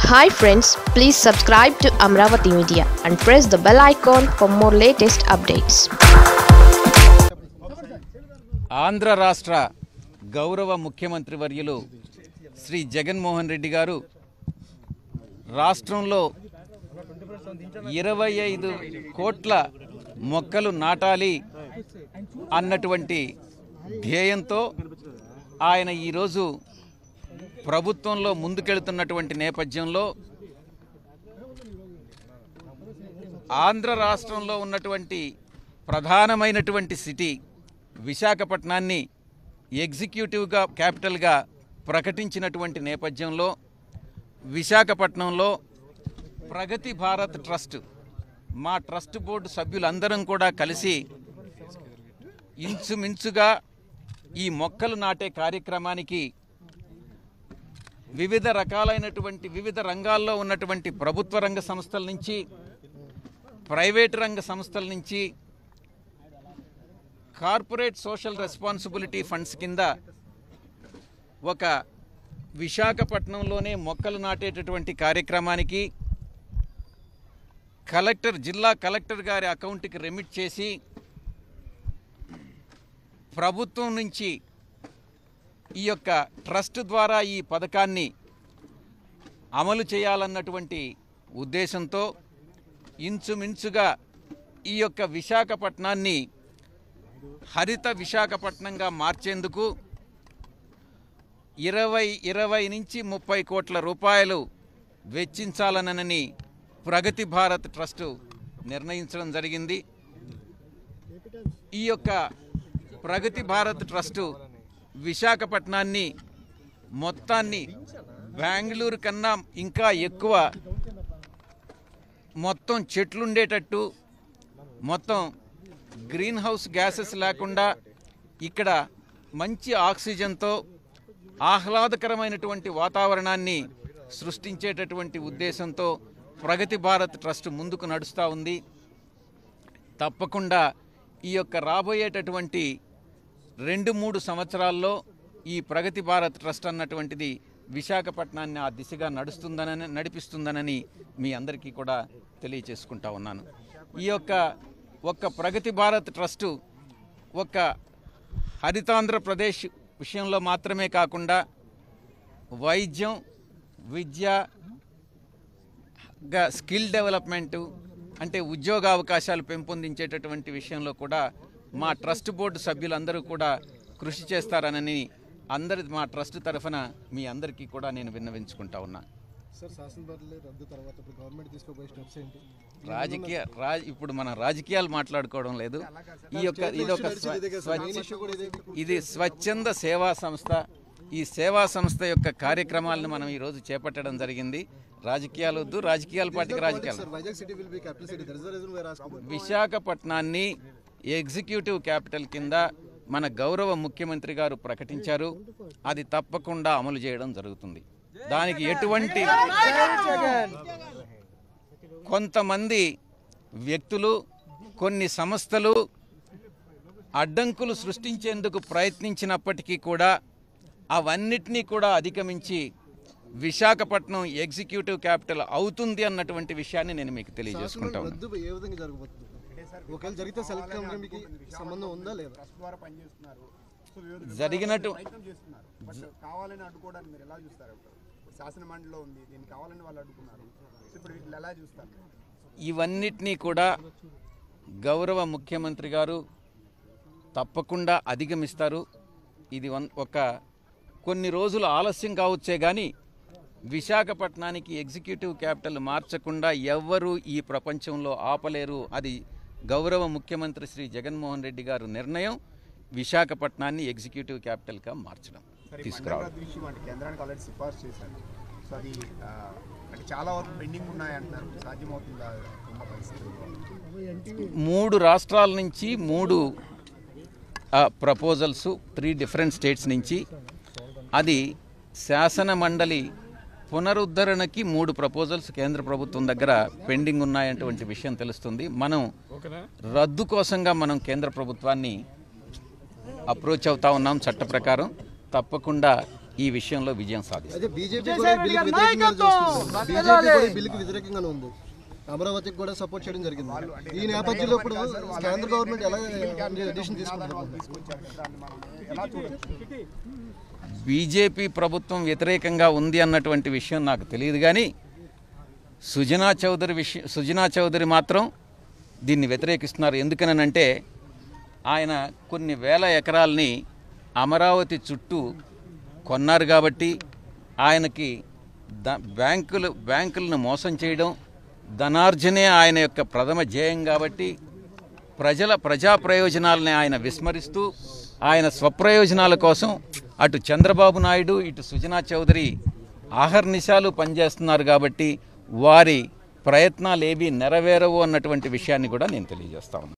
hi friends please subscribe to Amaravati media and press the bell icon for more latest updates Andhra రాష్ట్ర గౌరవ ముఖ్యమంత్రి వర్యులు శ్రీ జగన్మోహన్ రెడ్డి గారు రాష్ట్రంలో ఇరవై ఐదు కోట్ల మొక్కలు నాటాలి అన్నటువంటి ధ్యేయంతో ఆయన ఈరోజు ప్రభుత్వంలో ముందుకెళ్తున్నటువంటి నేపథ్యంలో ఆంధ్ర రాష్ట్రంలో ఉన్నటువంటి ప్రధానమైనటువంటి సిటీ విశాఖపట్నాన్ని ఎగ్జిక్యూటివ్గా క్యాపిటల్గా ప్రకటించినటువంటి నేపథ్యంలో విశాఖపట్నంలో ప్రగతి భారత్ ట్రస్ట్ మా ట్రస్ట్ బోర్డు సభ్యులందరం కూడా కలిసి ఇంచుమించుగా ఈ మొక్కలు నాటే కార్యక్రమానికి వివిధ రకాలైనటువంటి వివిధ రంగాల్లో ఉన్నటువంటి ప్రభుత్వ రంగ సంస్థల నుంచి ప్రైవేట్ రంగ సంస్థల నుంచి కార్పొరేట్ సోషల్ రెస్పాన్సిబిలిటీ ఫండ్స్ కింద ఒక విశాఖపట్నంలోనే మొక్కలు నాటేటటువంటి కార్యక్రమానికి కలెక్టర్ జిల్లా కలెక్టర్ గారి అకౌంట్కి రెమిట్ చేసి ప్రభుత్వం నుంచి ఈ యొక్క ట్రస్ట్ ద్వారా ఈ పథకాన్ని అమలు చేయాలన్నటువంటి ఉద్దేశంతో ఇంచుమించుగా ఈ యొక్క విశాఖపట్నాన్ని హరిత విశాఖపట్నంగా మార్చేందుకు ఇరవై ఇరవై నుంచి ముప్పై కోట్ల రూపాయలు వెచ్చించాలనని ప్రగతి భారత్ ట్రస్ట్ నిర్ణయించడం జరిగింది ఈ యొక్క ప్రగతి భారత్ ట్రస్టు విశాఖపట్నాన్ని మొత్తాన్ని బెంగళూరు కన్నా ఇంకా ఎక్కువ మొత్తం చెట్లుండేటట్టు మొత్తం గ్రీన్ హౌస్ గ్యాసెస్ లేకుండా ఇక్కడ మంచి ఆక్సిజన్తో ఆహ్లాదకరమైనటువంటి వాతావరణాన్ని సృష్టించేటటువంటి ఉద్దేశంతో ప్రగతి భారత్ ట్రస్ట్ ముందుకు నడుస్తూ ఉంది తప్పకుండా ఈ యొక్క రాబోయేటటువంటి రెండు మూడు సంవత్సరాల్లో ఈ ప్రగతి భారత్ ట్రస్ట్ అన్నటువంటిది విశాఖపట్నాన్ని ఆ దిశగా నడుస్తుందనని నడిపిస్తుందనని మీ అందరికీ కూడా తెలియచేసుకుంటా ఉన్నాను ఈ యొక్క ఒక్క ప్రగతి భారత్ ట్రస్టు ఒక హరితాంధ్రప్రదేశ్ విషయంలో మాత్రమే కాకుండా వైద్యం విద్య గా స్కిల్ డెవలప్మెంటు అంటే ఉద్యోగ అవకాశాలు పెంపొందించేటటువంటి విషయంలో కూడా మా ట్రస్ట్ బోర్డు సభ్యులందరూ కూడా కృషి చేస్తారనని అందరి మా ట్రస్ట్ తరఫున మీ అందరికీ కూడా నేను విన్నవించుకుంటా ఉన్నా సార్ శాసనసభలు రద్దు తర్వాత ఇప్పుడు గవర్నమెంట్ తీసుకోబోయే స్టెప్స్ ఏంటి రాజకీయ రాజ్ ఇప్పుడు మనం రాజకీయాలు మాట్లాడుకోవడం లేదు ఈ యొక్క ఇది ఒక స్వ- స్వచ్ఛ ఇష్యూ కూడా ఇదే ఇది స్వచ్ఛంద సేవా సంస్థ ఈ సేవా సంస్థ యొక్క కార్యక్రమాలను మనం ఈరోజు చేపట్టడం జరిగింది రాజకీయాలు వద్దు రాజకీయాల పార్టీకి రాజకీయాలు sir Vizag city will be capital city there is the reason where asking విశాఖపట్నాన్ని ఎగ్జిక్యూటివ్ క్యాపిటల్ కింద మన గౌరవ ముఖ్యమంత్రి గారు ప్రకటించారు అది తప్పకుండా అమలు చేయడం జరుగుతుంది దానికి ఎటువంటి కొంతమంది వ్యక్తులు కొన్ని సంస్థలు అడ్డంకులు సృష్టించేందుకు ప్రయత్నించినప్పటికీ కూడా అవన్నిటినీ కూడా అధిగమించి విశాఖపట్నం ఎగ్జిక్యూటివ్ క్యాపిటల్ అవుతుంది అన్నటువంటి విషయాన్ని నేను మీకు తెలియజేసుకుంటా ఉన్నాను రద్దు ఏ విధంగా జరగబోతుంది ఒకవేళ జరిగితే సెలెక్ట్ కంపెనీకి సంబంధం ఉందా లేదా ద్వారా పనిచేస్తున్నారు సో వివిధ జరిగినట్టు ప్రయత్నం చేస్తున్నారు బట్ కావాలని అడ్డుకోవడానికి మీరు ఎలా చూస్తారు ఇప్పుడు శాసన మండలిలో ఉంది దీన్ని కావాలని వాళ్ళు అడ్డుకున్నారు సో ఇప్పుడు వీటిని ఎలా చూస్తారు ఇవన్నిటినీ కూడా గౌరవ ముఖ్యమంత్రి గారు తప్పకుండా అధిగమిస్తారు ఇది వన్ ఒక కొన్ని రోజులు ఆలస్యం కావచ్చే కానీ విశాఖపట్నానికి ఎగ్జిక్యూటివ్ క్యాపిటల్ మార్చకుండా ఎవ్వరూ ఈ ప్రపంచంలో ఆపలేరు అది గౌరవ ముఖ్యమంత్రి శ్రీ జగన్మోహన్ రెడ్డి గారు నిర్ణయం విశాఖపట్నాన్ని ఎగ్జిక్యూటివ్ క్యాపిటల్గా మార్చడం తీసుకురావడం మండల విషయం అంటే కేంద్రానికి ఆల్రెడీ సిఫార్సు చేశారు సో అది ఆ, అంటే చాలా వరకు పెండింగ్ ఉన్నాయి అంటున్నారు సాధ్యమవుతుందా ఉన్న పరిస్థితుల్లో మూడు రాష్ట్రాల నుంచి మూడు ప్రపోజల్స్ త్రీ డిఫరెంట్ స్టేట్స్ నుంచి అది శాసన మండలి పునరుద్ధరణకి మూడు ప్రపోజల్స్ కేంద్ర ప్రభుత్వం దగ్గర పెండింగ్ ఉన్నాయటువంటి విషయం తెలుస్తుంది మనం రద్దు కోసంగా మనం కేంద్ర ప్రభుత్వాన్ని అప్రోచ్ అవుతా ఉన్నాం చట్ట ప్రకారం తప్పకుండా ఈ విషయంలో విజయం సాధిస్తారు అయితే బీజేపీ కూడా ఈ బిల్లుకి వ్యతిరేకంగా చూస్తుంది బీజేపీ కూడా ఈ బిల్లుకి వ్యతిరేకంగానే ఉంది అమరావతికి కూడా సపోర్ట్ చేయడం జరిగింది ఈ నేపథ్యంలో ఇప్పుడు కేంద్ర గవర్నమెంట్ ఎలా డిసిషన్ తీసుకుంటారు ఎలా చూడొచ్చు బీజేపీ ప్రభుత్వం వ్యతిరేకంగా ఉంది అన్నటువంటి విషయం నాకు తెలియదు కానీ సుజనా చౌదరి విషయం సుజనా చౌదరి మాత్రం దీన్ని వ్యతిరేకిస్తున్నారు ఎందుకనంటే ఆయన కొన్ని వేల ఎకరాలని అమరావతి చుట్టూ కొన్నారు కాబట్టి ఆయనకి ద బ్యాంకులు బ్యాంకులను మోసం చేయడం ధనార్జనే ఆయన యొక్క ప్రథమ ధ్యేయం కాబట్టి ప్రజల ప్రజా ప్రయోజనాలని ఆయన విస్మరిస్తూ ఆయన స్వప్రయోజనాల కోసం అటు చంద్రబాబు నాయుడు ఇటు సుజనా చౌదరి ఆహర్నిశాలు పనిచేస్తున్నారు కాబట్టి వారి ప్రయత్నాలు ఏవి నెరవేరవు అన్నటువంటి విషయాన్ని కూడా నేను తెలియజేస్తా ఉన్నాను